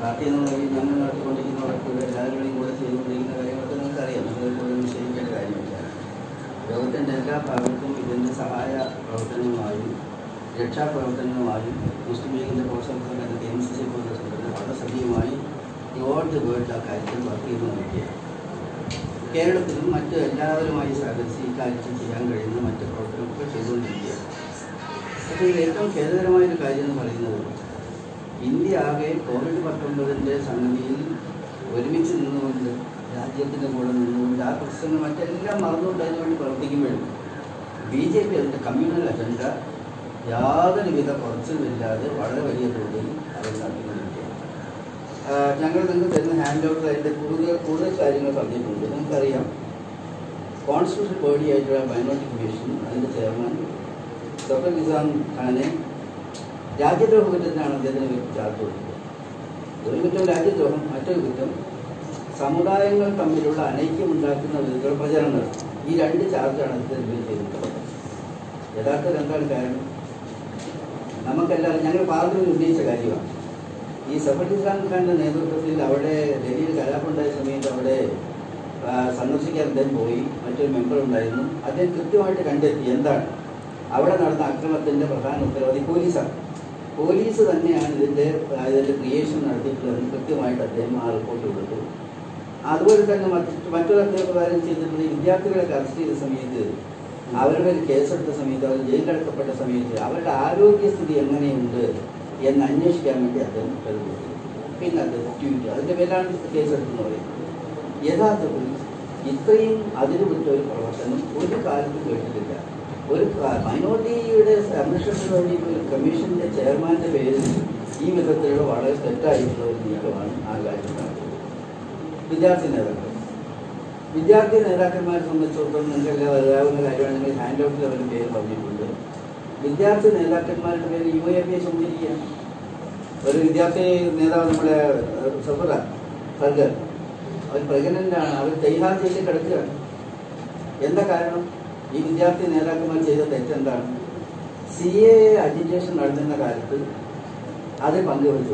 Party എന്ന നിലയിൽ ഞങ്ങൾ നടത്തിക്കൊണ്ടിരിക്കുന്ന വർക്ക് എല്ലാവരുടെയും കൂടെ ചെയ്തുകൊണ്ടിരിക്കുന്ന കാര്യങ്ങളൊക്കെ നിങ്ങൾക്കറിയാം നിങ്ങൾ കൂടുതൽ വിശദീകരിക്കേണ്ട കാര്യമില്ല ലോകത്തിൻ്റെ എല്ലാ ഭാഗത്തും ഇതിൻ്റെ സഹായ പ്രവർത്തനങ്ങളുമായും രക്ഷാപ്രവർത്തനങ്ങളുമായും മുസ്ലിം ലീഗിൻ്റെ പ്രോത്സാഹനത്തിൻ്റെ എം സി സി പോലുള്ള സംഘടന വളരെ സജീവമായി യോർഡ് വേൾഡ് ആ കാര്യത്തിൽ വർക്ക് ചെയ്ത് നോക്കിയാണ് കേരളത്തിലും മറ്റ് എല്ലാവരുമായി സഹകരിച്ച് ഈ കാര്യത്തിൽ ചെയ്യാൻ കഴിയുന്ന മറ്റ് പ്രവർത്തനങ്ങളൊക്കെ ചെയ്തുകൊണ്ടിരിക്കുകയാണ് പക്ഷേ ഇതിൽ ഏറ്റവും ഖേദകരമായൊരു കാര്യം എന്ന് പറയുന്നത് ഇന്ത്യ ആകെ കോവിഡ് പത്തൊമ്പതിൻ്റെ സംഗതിയിൽ ഒരുമിച്ച് നിന്നുകൊണ്ട് രാജ്യത്തിൻ്റെ കൂടെ നിന്നുകൊണ്ട് ആ പ്രശ്നങ്ങൾ മറ്റെല്ലാം മറന്നുകൊണ്ട് അതിനുവേണ്ടി പ്രവർത്തിക്കുമ്പോഴും ബി ജെ പി അതിൻ്റെ കമ്മ്യൂണൽ അജണ്ട യാതൊരുവിധ കുറച്ചുമില്ലാതെ വളരെ വലിയ തോതിൽ അവർ നടത്തിക്കൊണ്ടിരിക്കുകയാണ് ആ, ഞങ്ങൾ നിങ്ങൾക്ക് തരുന്ന ഹാൻഡ് ഔട്ടിൽ അതിൻ്റെ കൂടുതൽ കൂടുതൽ കാര്യങ്ങൾ പറഞ്ഞിട്ടുണ്ട് നിങ്ങൾക്കറിയാം കോൺസ്റ്റിറ്റ്യൂഷൻ ബോഡി ആയിട്ടുള്ള മൈനോറിറ്റി കമ്മീഷൻ അതിൻ്റെ ചെയർമാൻ ഡോക്ടർ നിസാം ഖാനെ രാജ്യദ്രോഹ കുറ്റത്തിനാണ് അദ്ദേഹത്തിന് ചാർജ് കൊടുത്തത് ഒരു കുറ്റം രാജ്യദ്രോഹം മറ്റൊരു കുറ്റം സമുദായങ്ങൾ തമ്മിലുള്ള അനൈക്യമുണ്ടാക്കുന്ന വിധത്തിലുള്ള പ്രചരണങ്ങൾ ഈ രണ്ട് ചാർജാണ് അദ്ദേഹത്തിന് ചെയ്തിട്ടുള്ളത് യഥാർത്ഥത്തിൽ എന്താണ് കാരണം നമുക്കെല്ലാം ഞങ്ങൾ പാർലമെന്റ് ഉന്നയിച്ച കാര്യമാണ് ഈ സഫർ ഇസ്ലാം ഖാന്റെ നേതൃത്വത്തിൽ അവിടെ ഡൽഹിയിൽ കലാപമുണ്ടായ സമയത്ത് അവിടെ ആ, സന്ദർശിക്കാൻ അദ്ദേഹം പോയി മറ്റൊരു മെമ്പർ ഉണ്ടായിരുന്നു അദ്ദേഹം കൃത്യമായിട്ട് കണ്ടെത്തി എന്താണ് അവിടെ നടന്ന അക്രമത്തിന്റെ പ്രധാന ഉത്തരവാദി പോലീസാണ് പോലീസ് തന്നെയാണ് ഇതിന്റെ ആ, ഇതിന്റെ ക്രിയേഷൻ നടത്തിയിട്ടുള്ളതെന്ന് കൃത്യമായിട്ട് അദ്ദേഹം ആ റിപ്പോർട്ട് കൊടുത്തു അതുപോലെ തന്നെ മറ്റ് മറ്റൊരു അദ്ദേഹം കാര്യം ചെയ്തിട്ടുള്ളത് ഈ വിദ്യാർത്ഥികളെ അറസ്റ്റ് ചെയ്ത സമയത്ത് അവരുടെ ഒരു കേസെടുത്ത സമയത്ത് അവർ ജയിലിലടക്കപ്പെട്ട സമയത്ത് അവരുടെ ആരോഗ്യസ്ഥിതി എങ്ങനെയുണ്ട് എന്ന് അന്വേഷിക്കാൻ വേണ്ടി അദ്ദേഹം ഉത്തരവ് കൊടുത്തു പിന്നെ അദ്ദേഹം ട്വീറ്റ് അതിന്റെ പേരാണ് കേസെടുത്തെന്ന് പറയുന്നത് യഥാർത്ഥത്തിൽ ഇത്രയും അതിര് വിട്ട ഒരു പ്രവർത്തനം ഒരു കാലത്തും കേട്ടിട്ടില്ല ഒരു മൈനോറിറ്റിയുടെ സംരക്ഷണത്തിന് വേണ്ടി ഒരു കമ്മീഷന്റെ ചെയർമാന്റെ പേരിൽ ഈ വിധത്തിലുള്ള വളരെ തെറ്റായിട്ടുള്ള ഒരു നീക്കമാണ് ആ കാര്യം നടത്തുന്നത് വിദ്യാർത്ഥി നേതാക്കൾ വിദ്യാർത്ഥി നേതാക്കന്മാരെ സംബന്ധിച്ചിടത്തോളം നിങ്ങൾക്ക് എല്ലാം അറിയാവുന്ന കാര്യമാണ് നിങ്ങൾ ഹാൻഡ് ഔട്ടിൽ അവരുടെ പേര് പറഞ്ഞിട്ടുണ്ട് വിദ്യാർത്ഥി നേതാക്കന്മാരുടെ പേര് യു എ പി ചുമതിരിക്കുകയാണ് ഒരു വിദ്യാർത്ഥി നേതാവ് നമ്മുടെ സഫറ ഫർഗർ അവർ പ്രഗ്നന്റ് ആണ് അവർ തൈഹാർ ജയിലിൽ കിടക്കുകയാണ് എന്താ കാരണം ഈ വിദ്യാർത്ഥി നേതാക്കന്മാർ ചെയ്ത തെറ്റെന്താണ് സി എ അജിറ്റേഷൻ നടത്തുന്ന കാലത്ത് അതിൽ പങ്കുവച്ചു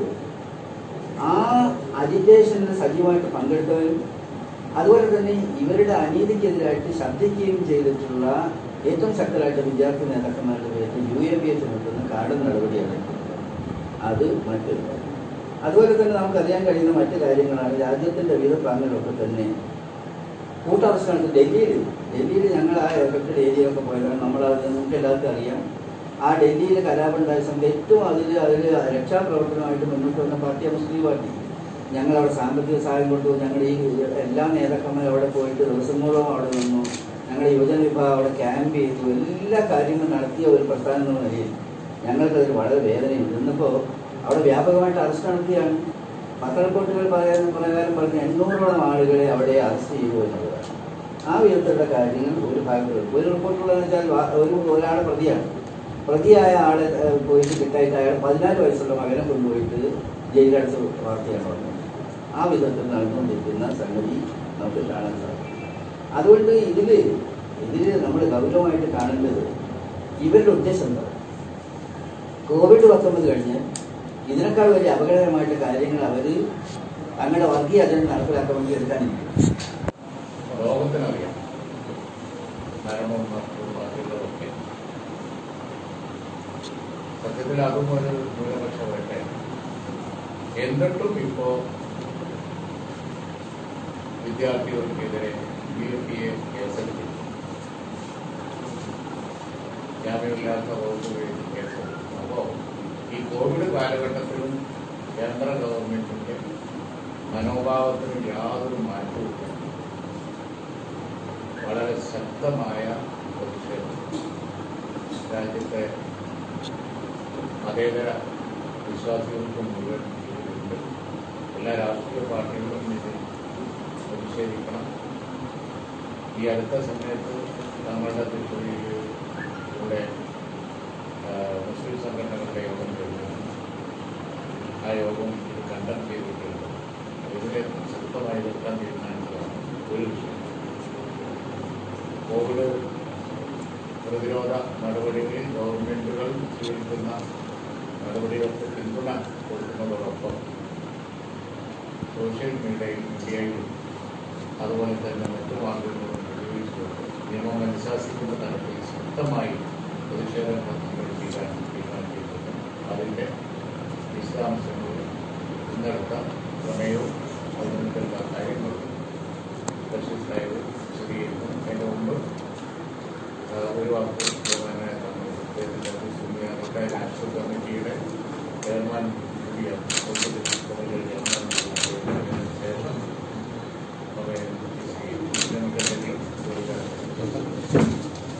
ആ അജിറ്റേഷനിൽ സജീവമായിട്ട് പങ്കെടുത്തവരും അതുപോലെ തന്നെ ഇവരുടെ അനീതിക്കെതിരായിട്ട് ശബ്ദിക്കുകയും ചെയ്തിട്ടുള്ള ഏറ്റവും ശക്തരായിട്ട് വിദ്യാർത്ഥി നേതാക്കന്മാരുടെ പേരിൽ യു എ പി എ ചുമത്തുന്ന കാർഡ് നടപടിയാണ് അത് മറ്റൊരു കാര്യം. അതുപോലെ തന്നെ നമുക്കറിയാൻ കഴിയുന്ന മറ്റു കാര്യങ്ങളാണ് രാജ്യത്തിന്റെ വിവിധ ഭാഗങ്ങളിലൊക്കെ തന്നെ കൂട്ടറസ്റ്റ് നടത്തി ഡൽഹിയിൽ ഡൽഹിയിൽ ഞങ്ങൾ ആ എഫക്റ്റഡ് ഏരിയയിലൊക്കെ പോയതാണ് നമ്മൾ അത് നമുക്ക് എല്ലാവർക്കും അറിയാം ആ ഡൽഹിയിൽ കലാപമുണ്ടായ സമയത്ത് ഏറ്റവും അതിൽ അതിൽ രക്ഷാപ്രവർത്തനമായിട്ട് മുന്നോട്ട് വന്ന പാർട്ടിയാണ് മുസ്ലിം പാർട്ടി ഞങ്ങൾ അവിടെ സാമ്പത്തിക സഹായം കൊടുത്തു ഞങ്ങൾ ഈ എല്ലാ നേതാക്കന്മാരും അവിടെ പോയിട്ട് ദിവസങ്ങളോളം അവിടെ നിന്നു ഞങ്ങളുടെ യുവജന വിഭാഗം അവിടെ ക്യാമ്പ് ചെയ്തു എല്ലാ കാര്യങ്ങളും നടത്തിയ ഒരു പ്രസ്ഥാനം എന്ന നിലയിൽ ഞങ്ങൾക്കതിൽ വളരെ വേദനയുണ്ട് ഇന്നിപ്പോൾ അവിടെ വ്യാപകമായിട്ട് അറസ്റ്റ് നടത്തിയാണ് പത്രറിപ്പോർട്ടുകൾ പറയാൻ പ്രകാരം പറഞ്ഞ എണ്ണൂറോളം ആളുകളെ അവിടെ അറസ്റ്റ് ചെയ്തു എന്നുള്ളതാണ് ആ വിധത്തിലുള്ള കാര്യങ്ങൾ ഒരു ഭാഗത്ത് ഒരു റിപ്പോർട്ടുള്ളതെന്ന് വെച്ചാൽ വാ- ഒരു ഒരാളെ പ്രതിയാണ് പ്രതിയായ ആളെ ഏഹ്, പോയിട്ട് കിട്ടായിട്ട് അയാൾ പതിനാല് വയസ്സുള്ള മകനെ കൊണ്ടുപോയിട്ട് ജയിലടച്ച വാർത്തയാണ് പറഞ്ഞത് ആ വിധത്തിൽ നടന്നുകൊണ്ടിരിക്കുന്ന സംഗതി നമുക്ക് കാണാൻ സാധിക്കും അതുകൊണ്ട് ഇതിൽ ഇതിൽ നമ്മൾ ഗൗരവമായിട്ട് കാണേണ്ടത് ഇവരുടെ ഉദ്ദേശം എന്താ കോവിഡ് പത്തൊമ്പത് കഴിഞ്ഞ് ഇതിനേക്കാൾ വലിയ അപകടകരമായിട്ട് കാര്യങ്ങൾ അവർ തങ്ങളുടെ വർഗീയ അജണ്ട നടപ്പിലാക്കാൻ വേണ്ടി എടുക്കാനിരിക്കും ലോകത്തിനറിയാം മരണവും മറ്റും ബാക്കിയുള്ളതൊക്കെ സത്യത്തിൽ അതും ഒരു ന്യൂനപക്ഷ വേട്ടയാണ് എന്നിട്ടും ഇപ്പോ വിദ്യാർത്ഥികൾക്കെതിരെ ബി എ പി എ കേസെടുത്തു ജാമ്യമില്ലാത്ത വകുപ്പ് ഉപയോഗിച്ച് കേസെടുത്തു അപ്പോ ഈ കോവിഡ് കാലഘട്ടത്തിലും കേന്ദ്ര ഗവൺമെന്റിന്റെ മനോഭാവത്തിന് യാതൊരു മാറ്റവും വളരെ ശക്തമായ പ്രതിഷേധം രാജ്യത്തെ മതേതര വിശ്വാസികൾക്ക് മുഴുവൻ ഇതിലുണ്ട് എല്ലാ രാഷ്ട്രീയ പാർട്ടികളും ഇതിൽ പ്രതിഷേധിക്കണം ഈ അടുത്ത സമയത്ത് തങ്ങളുടെ തൃശ്ശൂരിലൂടെ മുസ്ലിം സംഘടനകളുടെ യോഗം കഴിഞ്ഞു ആ യോഗം ഇത് കണ്ടം ചെയ്തിട്ടുണ്ട് ഇതിനെ ശക്തമായി എതിർക്കാൻ തീരുമാനിച്ചതാണ് ഒരു വിഷയം കോവിഡ് പ്രതിരോധ നടപടികളിൽ ഗവൺമെന്റുകൾ സ്വീകരിക്കുന്ന നടപടികൾക്ക് പിന്തുണ കൊടുക്കുന്നതോടൊപ്പം സോഷ്യൽ മീഡിയയിൽ മീഡിയയിലും അതുപോലെ തന്നെ മറ്റു മാർഗങ്ങളും ഉപയോഗിച്ചുകൊണ്ട് നിയമം അനുശാസിക്കുന്ന തരത്തിൽ ശക്തമായി പ്രതിഷേധങ്ങൾ സംഘടിപ്പിക്കാൻ തീരുമാനിച്ചിട്ടുണ്ട് അതിൻ്റെ വിശദാംശങ്ങൾ ഇന്നെടുത്ത പ്രമേയവും അതിനുള്ള കാര്യങ്ങളും ബഷീർ സാഹിബ് വിശദീകരിക്കും അതിൻ്റെ മുമ്പ് ആ, ഒരു വാക്ക് ബഹുമാനായ നാഷണൽ കമ്മിറ്റിയുടെ ചെയർമാൻ കൂടിയാണ് കമ്മിറ്റിയുടെ ചെയർമാൻ കൂടിയാണ്. ശേഷം അവയെ നമുക്ക് എന്തെങ്കിലും ചോദിക്കാൻ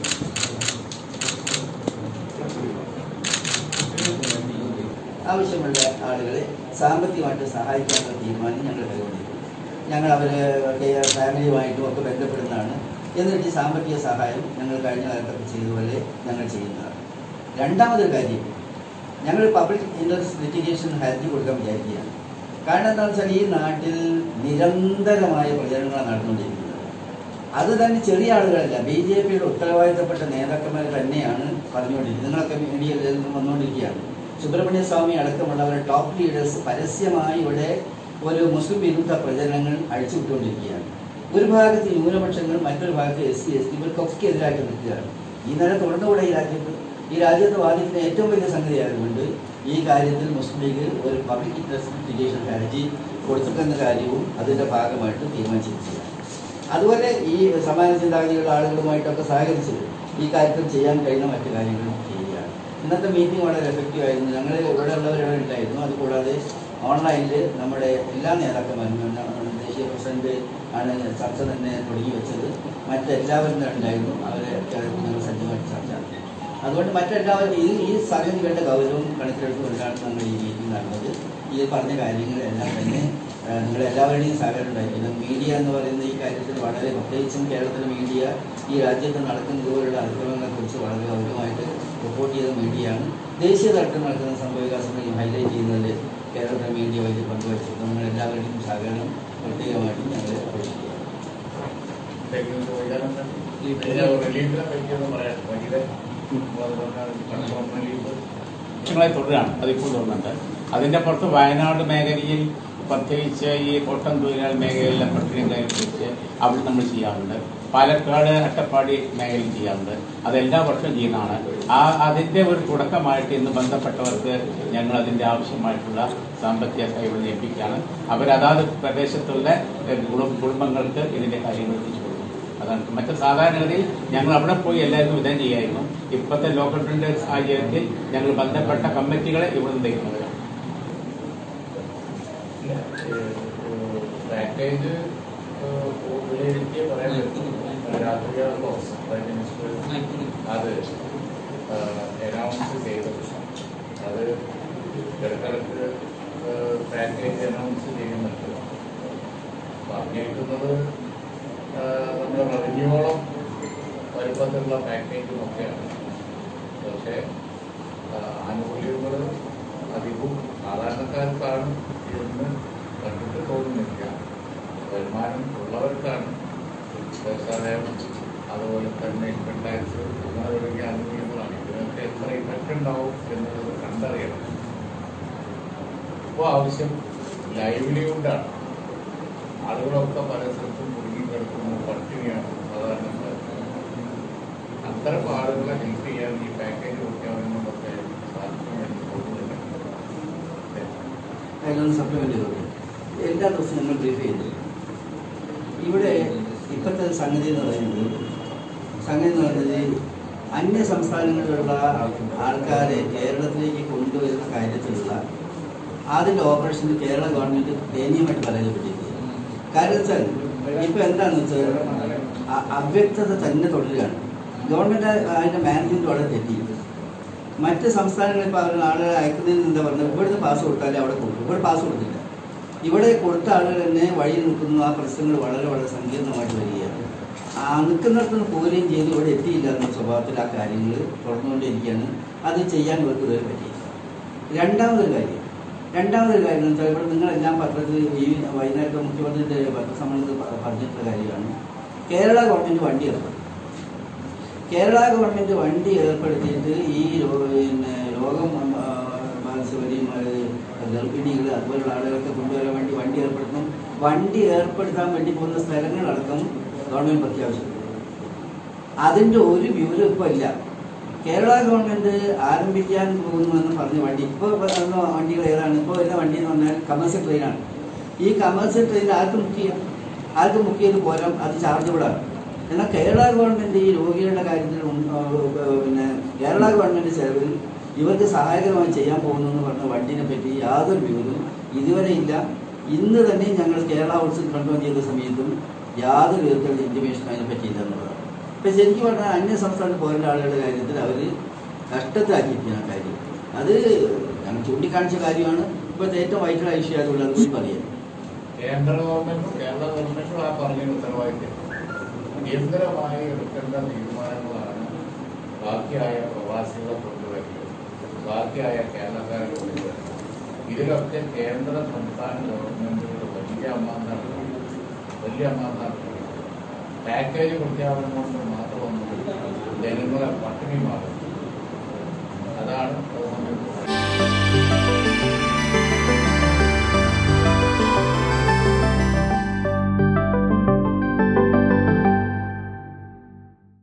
ആവശ്യമുള്ള ആളുകളെ സാമ്പത്തികമായിട്ട് സഹായിക്കാനുള്ള തീരുമാനം ഞങ്ങൾ കൈകൊണ്ടിരിക്കുന്നു ഞങ്ങൾ അവരുടെ ഫാമിലിയുമായിട്ടും ഒക്കെ ബന്ധപ്പെടുന്നതാണ് എന്നിട്ട് ഈ സാമ്പത്തിക സഹായം ഞങ്ങൾ കഴിഞ്ഞ കാലത്തൊക്കെ ചെയ്തതുപോലെ ഞങ്ങൾ ചെയ്യുന്നതാണ് രണ്ടാമതൊരു കാര്യം ഞങ്ങൾ പബ്ലിക് ഇൻട്രസ്റ്റ് ലിറ്റിഗേഷൻ ഹർജി കൊടുക്കാൻ വിചാരിക്കുകയാണ് കാരണം എന്താണെന്ന് വെച്ചാൽ ഈ നാട്ടിൽ നിരന്തരമായ പ്രചരണങ്ങളാണ് നടന്നുകൊണ്ടിരിക്കുന്നത് അത് തന്നെ ചെറിയ ആളുകളല്ല ബി ജെ പിയുടെ ഉത്തരവാദിത്തപ്പെട്ട നേതാക്കന്മാർ തന്നെയാണ് പറഞ്ഞുകൊണ്ടിരിക്കുന്നത് നിങ്ങളൊക്കെ മീഡിയയിൽ നിന്നും വന്നുകൊണ്ടിരിക്കുകയാണ് സുബ്രഹ്മണ്യ സ്വാമി അടക്കമുള്ളവരുടെ ടോപ്പ് ലീഡേഴ്സ് പരസ്യമായി ഇവിടെ ഒരു മുസ്ലിം വിരുദ്ധ പ്രചരണങ്ങൾ അഴിച്ചുവിട്ടുകൊണ്ടിരിക്കുകയാണ് ഒരു ഭാഗത്ത് ന്യൂനപക്ഷങ്ങൾ മറ്റൊരു ഭാഗത്ത് എസ് സി എസ് ടി ഇവർക്കൊക്കെ എതിരായിട്ട് നിൽക്കുകയാണ് ഈ നില തുടർന്നുകൂടെ ഈ രാജ്യത്ത് ഈ രാജ്യത്ത് ബാധിക്കുന്ന ഏറ്റവും വലിയ സംഗതി ആയതുകൊണ്ട് ഈ കാര്യത്തിൽ മുസ്ലിം ലീഗ് ഒരു പബ്ലിക് ഇൻട്രസ്റ്റ് ലിറ്റിഗേഷൻ ഹർജി കൊടുത്തിട്ടെന്ന കാര്യവും അതിൻ്റെ ഭാഗമായിട്ട് തീരുമാനിച്ചിരിക്കുകയാണ് അതുപോലെ ഈ സമാന ചിന്താഗതിയുള്ള ആളുകളുമായിട്ടൊക്കെ സഹകരിച്ച് ഈ കാര്യത്തിൽ ചെയ്യാൻ കഴിയുന്ന മറ്റു കാര്യങ്ങളും ചെയ്യുകയാണ് ഇന്നത്തെ മീറ്റിംഗ് വളരെ എഫക്റ്റീവ് ആയിരുന്നു ഞങ്ങൾ ഇവിടെ ഉള്ളവരുടെ ഉണ്ടായിരുന്നു അതുകൂടാതെ ഓൺലൈനിൽ നമ്മുടെ എല്ലാ നേതാക്കന്മാരും നമ്മുടെ ദേശീയ പ്രസിഡന്റ് ആണ് ചർച്ച തന്നെ തുടങ്ങി വെച്ചത് മറ്റെല്ലാവരും തന്നെ ഉണ്ടായിരുന്നു അവരെ ഞങ്ങൾ സജ്ജമായിട്ട് ചർച്ച നടത്തി അതുകൊണ്ട് മറ്റെല്ലാവരും ഈ ഈ സംഗതികളുടെ ഗൗരവം കണക്കിലെടുത്തുകൊണ്ടാണ് നമ്മൾ ഈ മീറ്റിംഗ് നടന്നത് ഈ പറഞ്ഞ കാര്യങ്ങളെല്ലാം തന്നെ ആ, നിങ്ങളെല്ലാവരുടെയും സഹകരണം ഉണ്ടായിരിക്കണം മീഡിയ എന്ന് പറയുന്ന ഈ കാര്യത്തിൽ വളരെ പ്രത്യേകിച്ചും കേരളത്തിലെ മീഡിയ ഈ രാജ്യത്ത് നടക്കുന്ന ഇതുപോലുള്ള അതിക്രമങ്ങളെ കുറിച്ച് വളരെ ഗൗരവമായിട്ട് റിപ്പോർട്ട് ചെയ്ത മീഡിയയാണ് ദേശീയ തലത്തിൽ നടക്കുന്ന സംഭവവികാസങ്ങൾ ഹൈലൈറ്റ് ചെയ്യുന്നതിൽ കേരളത്തിലെ മീഡിയ വലിയ പങ്ക് വഹിച്ചിട്ടുണ്ട് നിങ്ങളെല്ലാവരുടെയും സഹകരണം പ്രത്യേകമായിട്ടും ഞങ്ങൾ അപേക്ഷിക്കുക എന്തെങ്കിലും ചോദിക്കാനുണ്ട് റിലീഫിനെ പറ്റിയൊന്നും പറയാം വൈകിട്ട് കൺഫോം റിലീഫ് വർഷങ്ങളായി തുടരുകയാണ് അതിപ്പോൾ തുടരുന്നുണ്ട് അതിന്റെ പുറത്ത് വയനാട് മേഖലയിൽ പ്രത്യേകിച്ച് ഈ കോട്ടം തൊഴിലാളി മേഖലയിലെ പ്രക്രിയയും കാര്യത്തെക്കുറിച്ച് അവിടെ നമ്മൾ ചെയ്യാറുണ്ട് പാലക്കാട് അട്ടപ്പാടി മേഖലയിൽ ചെയ്യാറുണ്ട് അത് എല്ലാ വർഷവും ചെയ്യുന്നതാണ് ആ അതിന്റെ ഒരു തുടക്കമായിട്ട് ഇന്ന് ബന്ധപ്പെട്ടവർക്ക് ഞങ്ങൾ അതിന്റെ ആവശ്യമായിട്ടുള്ള സാമ്പത്തിക സഹായം ലഭിക്കുകയാണ് അവർ അതാത് പ്രദേശത്തുള്ള ഏഹ്, കുടും- കുടുംബങ്ങൾക്ക് ഇതിന്റെ കാര്യങ്ങൾ എത്തിച്ചു കൊടുക്കും അതാണ് മറ്റു സാധാരണഗതിയിൽ ഞങ്ങൾ അവിടെ പോയി എല്ലാവർക്കും വിതരണം ചെയ്യായിരുന്നു ഇപ്പോഴത്തെ ലോക്കഡൌണിന്റെ സാഹചര്യത്തിൽ ഞങ്ങൾ ബന്ധപ്പെട്ട കമ്മിറ്റികളെ ഇവിടെ നിന്ന് തരുന്നവരാണ് പാക്കേജ് വിലയിരുത്തിയേ പറയാൻ പറ്റും രാത്രിയാണല്ലോ പ്രൈം മിനിസ്റ്റർ അത് അനൗൺസ് ചെയ്തത് അത് ഇടക്കിടക്ക് പാക്കേജ് അനൗൺസ് ചെയ്യുന്നുണ്ട് പറഞ്ഞിരിക്കുന്നത് നമ്മുടെ റവന്യൂയോളം വലുപ്പത്തിലുള്ള പാക്കേജും ഒക്കെയാണ് പക്ഷേ ആനുകൂല്യങ്ങൾ അധികവും സാധാരണക്കാർക്കാണ് എന്ന് കണ്ടിട്ട് തോന്നുന്നില്ല വരുമാനം ഉള്ളവർക്കാണ് വ്യവസായം അതുപോലെ തന്നെ ഇൻകം ടാക്സ് അങ്ങനെ തുടങ്ങിയ ആനുകൂല്യങ്ങളാണ് ഇതിനൊക്കെ എത്ര ഇഫക്റ്റ് ഉണ്ടാവും എന്നുള്ളത് കണ്ടറിയണം ഇപ്പോൾ ആവശ്യം ലൈവ്ലിഹുഡാണ് ആളുകളൊക്കെ പല സ്ഥലത്തും കുടുങ്ങി കിടക്കുന്നു പട്ടിണിയാണ് സാധാരണക്കാർ അത്തരം ആളുകളെ ഹെൽപ്പ് ചെയ്യാൻ ഈ പാക്കേജ് കൊടുക്കാമെന്നതൊക്കെ സാധിക്കുമെന്ന് തോന്നുന്നില്ല അതിലൊന്ന് സപ്ലിമെന്റ് ചെയ്തോട്ടെ എല്ലാ ദിവസവും ഞങ്ങൾ ബ്രീഫ് ചെയ്യുന്നു ഇവിടെ ഇപ്പോഴത്തെ സംഗതി എന്ന് പറയുന്നത് സംഗതി എന്ന് പറയുന്നത് അന്യ സംസ്ഥാനങ്ങളിലുള്ള ആൾക്കാരെ കേരളത്തിലേക്ക് കൊണ്ടുവരുന്ന കാര്യത്തിലുള്ള അതിൻ്റെ ഓപ്പറേഷൻ കേരള ഗവൺമെന്റ് ദയനീയമായിട്ട് പരാജയപ്പെട്ടിരിക്കുന്നു കാരണം വെച്ചാൽ ഇപ്പൊ എന്താണെന്ന് വെച്ചാൽ അ- അവ്യക്തത തന്നെ തുടരുകയാണ് ഗവൺമെന്റ് അതിന്റെ മാനേജ്മെന്റ് വളരെ തെറ്റി മറ്റ് സംസ്ഥാനങ്ങളിൽ ഇപ്പോൾ അവർ ആളുകളെ അയക്കുന്നതിന് എന്താ പറഞ്ഞത് ഇവിടുന്ന് പാസ് കൊടുത്താലേ അവിടെ കൊടുക്കും ഇവിടെ പാസ് കൊടുത്തില്ല ഇവിടെ കൊടുത്ത ആളുകൾ തന്നെ വഴി നിൽക്കുന്ന ആ പ്രശ്നങ്ങൾ വളരെ വളരെ സങ്കീർണമായിട്ട് വരികയാണ് ആ നിൽക്കുന്നിടത്ത് നിന്ന് പോരുകയും ചെയ്ത് ഇവിടെ എത്തിയില്ല എന്ന സ്വഭാവത്തിൽ ആ കാര്യങ്ങൾ തുടർന്നുകൊണ്ടിരിക്കുകയാണ് അത് ചെയ്യാൻ ഇവർക്ക് ഇതുവരെ പറ്റി രണ്ടാമതൊരു കാര്യം രണ്ടാമതൊരു കാര്യം എന്ന് വെച്ചാൽ ഇവിടെ നിങ്ങളെല്ലാം പത്രത്തിൽ ഈ വൈകുന്നേരത്തെ മുഖ്യമന്ത്രിയുടെ പത്രസമ്മേളനത്തിൽ പ- പറഞ്ഞിട്ടുള്ള കാര്യമാണ് കേരള ഗവൺമെന്റ് വണ്ടി ഏർപ്പെടുത്തി കേരള ഗവൺമെന്റ് വണ്ടി ഏർപ്പെടുത്തിയിട്ട് ഈ രോ- പിന്നെ രോഗം ബാധിച്ചവരെയും ഗർഭിണികൾ അതുപോലുള്ള ആളുകൾക്ക് കൊണ്ടുവരാൻ വേണ്ടി വണ്ടി ഏർപ്പെടുത്തും വണ്ടി ഏർപ്പെടുത്താൻ വേണ്ടി പോകുന്ന സ്ഥലങ്ങളടക്കം ഗവൺമെന്റ് പ്രഖ്യാപിച്ചിട്ടുണ്ട് അതിന്റെ ഒരു വിവരം ഇപ്പൊ ഇല്ല കേരള ഗവൺമെന്റ് ആരംഭിക്കാൻ പോകുന്നുവെന്ന് പറഞ്ഞ വണ്ടി ഇപ്പോൾ വരുന്ന വണ്ടികൾ ഏതാണ് ഇപ്പോൾ വരുന്ന വണ്ടി എന്ന് പറഞ്ഞാൽ കമേഴ്സ്യൽ ട്രെയിനാണ് ഈ കമേഴ്സ്യൽ ട്രെയിൻ ആർക്ക് ബുക്ക് ചെയ്യാം ആർക്ക് ബുക്ക് ചെയ്ത് പോരാം അത് ചാർജബിളാണ് എന്നാൽ കേരള ഗവൺമെന്റ് ഈ രോഗികളുടെ കാര്യത്തിൽ ഉം, ആ, പിന്നെ കേരള ഗവൺമെന്റ് ചെലവിൽ ഇവർക്ക് സഹായകരമായി ചെയ്യാൻ പോകുന്നു എന്ന് പറഞ്ഞ വണ്ടിനെ പറ്റി യാതൊരു വിവരവും ഇതുവരെ ഇല്ല ഇന്ന് തന്നെ ഞങ്ങൾ കേരള ഹൗസിൽ കൺട്രോൾ ചെയ്ത സമയത്തും യാതൊരു വിധത്തിലുള്ള ഇൻറ്റിമേഷൻ അതിനെ പറ്റിയില്ല എന്നുള്ളതാണ് ഇപ്പം ശരിക്കും പറഞ്ഞാൽ അന്യ സംസ്ഥാനത്ത് പോരേണ്ട ആളുകളുടെ കാര്യത്തിൽ അവർ കഷ്ടത്തിലാക്കിയിരിക്കുന്ന കാര്യം അത് ഞങ്ങൾ ചൂണ്ടിക്കാണിച്ച കാര്യമാണ് ഇപ്പോഴത്തെ ഏറ്റവും വൈറ്റൽ ഇഷ്യൂ അതുള്ളത് കൂടി പറയാം കേന്ദ്ര ഗവൺമെന്റും കേരള ഗവൺമെന്റും ആ പറഞ്ഞ ഉത്തരവാദിത്യം അടിയന്തരമായി എടുക്കേണ്ട തീരുമാനങ്ങളാണ് ബാക്കിയായ പ്രവാസികളെ കൊണ്ടുവരുന്നത് ബാക്കിയായ കേരളക്കാരെ കൊണ്ടുവരുന്നത് ഇതിലൊക്കെ കേന്ദ്ര സംസ്ഥാന ഗവൺമെന്റുകൾ വലിയ അമ്മാന്താണ് വലിയ അമ്മാന്താണ് പാക്കേജ് പ്രഖ്യാപനം കൊണ്ട് മാത്രമൊന്നും ജനങ്ങളെ പട്ടിണി മാറും